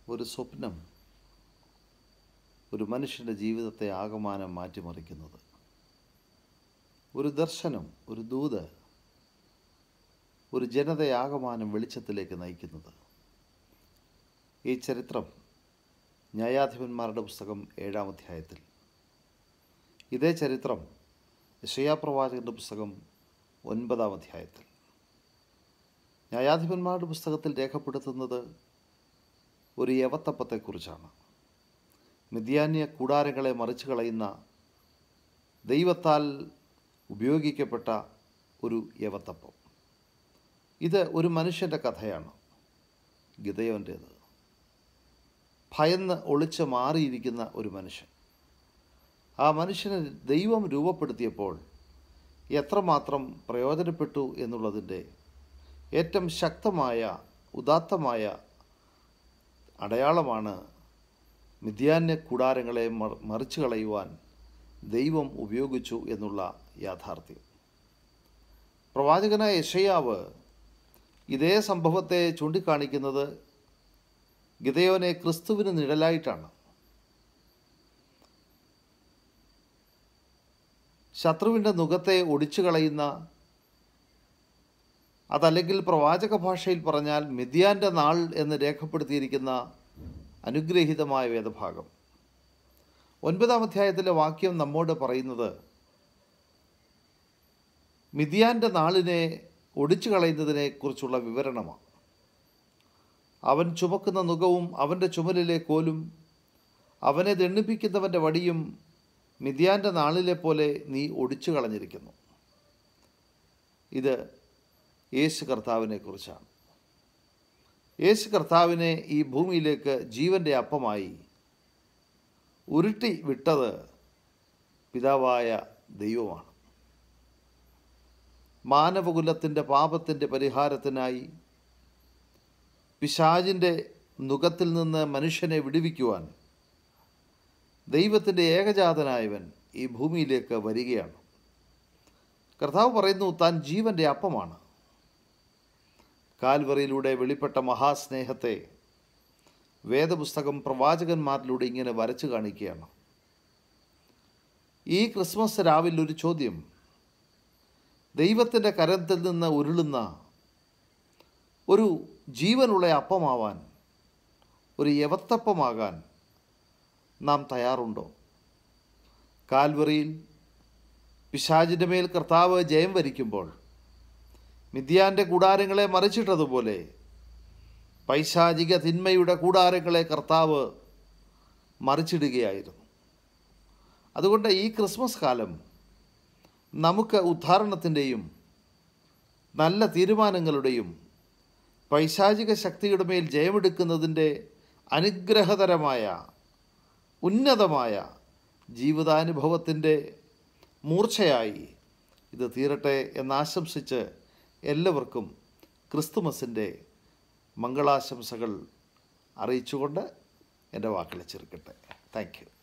ഒരു സ്വപ്നം ഒരു മനുഷ്യൻ്റെ ജീവിതത്തെ ആകമാനം മാറ്റിമറിക്കുന്നത് ഒരു ദർശനം ഒരു ദൂത് ഒരു ജനതയെ ആകമാനം വെളിച്ചത്തിലേക്ക് നയിക്കുന്നത് ഈ ചരിത്രം ന്യായാധിപന്മാരുടെ പുസ്തകം ഏഴാം അധ്യായത്തിൽ ഇതേ ചരിത്രം യശയാപ്രവാചകൻ്റെ പുസ്തകം ഒൻപതാം അധ്യായത്തിൽ ന്യായാധിപന്മാരുടെ പുസ്തകത്തിൽ രേഖപ്പെടുത്തുന്നത് ഒരു യവത്തപ്പത്തെക്കുറിച്ചാണ് മിഥ്യാന്യ കൂടാരങ്ങളെ മറിച്ചു കളയുന്ന ദൈവത്താൽ ഉപയോഗിക്കപ്പെട്ട ഒരു യവത്തപ്പം ഇത് ഒരു മനുഷ്യൻ്റെ കഥയാണ് ഗിതയോൻ്റേത് ഭയന്ന് ഒളിച്ച് മാറിയിരിക്കുന്ന ഒരു മനുഷ്യൻ ആ മനുഷ്യനെ ദൈവം രൂപപ്പെടുത്തിയപ്പോൾ എത്രമാത്രം പ്രയോജനപ്പെട്ടു എന്നുള്ളതിൻ്റെ ഏറ്റവും ശക്തമായ ഉദാത്തമായ അടയാളമാണ് മിഥ്യാന്യ കൂടാരങ്ങളെ മറിച്ചു കളയുവാൻ ദൈവം ഉപയോഗിച്ചു എന്നുള്ള യാഥാർത്ഥ്യം പ്രവാചകനായ യഷയാവ് ഇതേ സംഭവത്തെ ചൂണ്ടിക്കാണിക്കുന്നത് ഗിതയോനെ ക്രിസ്തുവിന് നിഴലായിട്ടാണ് ശത്രുവിൻ്റെ മുഖത്തെ ഒടിച്ചു കളയുന്ന അതല്ലെങ്കിൽ പ്രവാചക ഭാഷയിൽ പറഞ്ഞാൽ മിഥ്യാൻ്റെ നാൾ എന്ന് രേഖപ്പെടുത്തിയിരിക്കുന്ന അനുഗ്രഹീതമായ വേദഭാഗം ഒൻപതാം അധ്യായത്തിലെ വാക്യം നമ്മോട് പറയുന്നത് മിഥ്യാൻ്റെ നാളിനെ ഒടിച്ചു കളയുന്നതിനെ കുറിച്ചുള്ള വിവരണമാണ് അവൻ ചുമക്കുന്ന നുകവും അവൻ്റെ ചുമലിലെ കോലും അവനെ ദണ്ണിപ്പിക്കുന്നവൻ്റെ വടിയും മിഥ്യാൻ്റെ നാളിലെ പോലെ നീ ഒടിച്ചു കളഞ്ഞിരിക്കുന്നു ഇത് യേശു കർത്താവിനെ കുറിച്ചാണ് യേശു കർത്താവിനെ ഈ ഭൂമിയിലേക്ക് ജീവൻ്റെ അപ്പമായി ഉരുട്ടി വിട്ടത് പിതാവായ ദൈവമാണ് മാനവകുലത്തിൻ്റെ പാപത്തിൻ്റെ പരിഹാരത്തിനായി പിശാജിൻ്റെ നുഖത്തിൽ നിന്ന് മനുഷ്യനെ വിടുവിക്കുവാൻ ദൈവത്തിൻ്റെ ഏകജാതനായവൻ ഈ ഭൂമിയിലേക്ക് വരികയാണ് കർത്താവ് പറയുന്നു താൻ ജീവൻ്റെ അപ്പമാണ് കാൽവറിയിലൂടെ വെളിപ്പെട്ട മഹാസ്നേഹത്തെ വേദപുസ്തകം പ്രവാചകന്മാരിലൂടെ ഇങ്ങനെ വരച്ചു കാണിക്കുകയാണ് ഈ ക്രിസ്മസ് രാവിൽ ഒരു ചോദ്യം ദൈവത്തിൻ്റെ കരത്തിൽ നിന്ന് ഉരുളുന്ന ഒരു ജീവനുള്ള അപ്പമാവാൻ ഒരു യവത്തപ്പമാകാൻ നാം തയ്യാറുണ്ടോ കാൽവറിയിൽ പിശാചിൻ്റെ മേൽ കർത്താവ് ജയം വരിക്കുമ്പോൾ മിഥ്യാൻ്റെ കൂടാരങ്ങളെ മറിച്ചിട്ടതുപോലെ പൈശാചിക തിന്മയുടെ കൂടാരങ്ങളെ കർത്താവ് മറിച്ചിടുകയായിരുന്നു അതുകൊണ്ട് ഈ ക്രിസ്മസ് കാലം നമുക്ക് ഉദ്ധാരണത്തിൻ്റെയും നല്ല തീരുമാനങ്ങളുടെയും പൈശാചിക ശക്തിയുടെ മേൽ ജയമെടുക്കുന്നതിൻ്റെ അനുഗ്രഹതരമായ ഉന്നതമായ ജീവിതാനുഭവത്തിൻ്റെ മൂർച്ചയായി ഇത് തീരട്ടെ എന്നാശംസിച്ച് എല്ലാവർക്കും ക്രിസ്തുമസിൻ്റെ മംഗളാശംസകൾ അറിയിച്ചുകൊണ്ട് എൻ്റെ വാക്കുകൾ ചെറുക്കട്ടെ താങ്ക് യു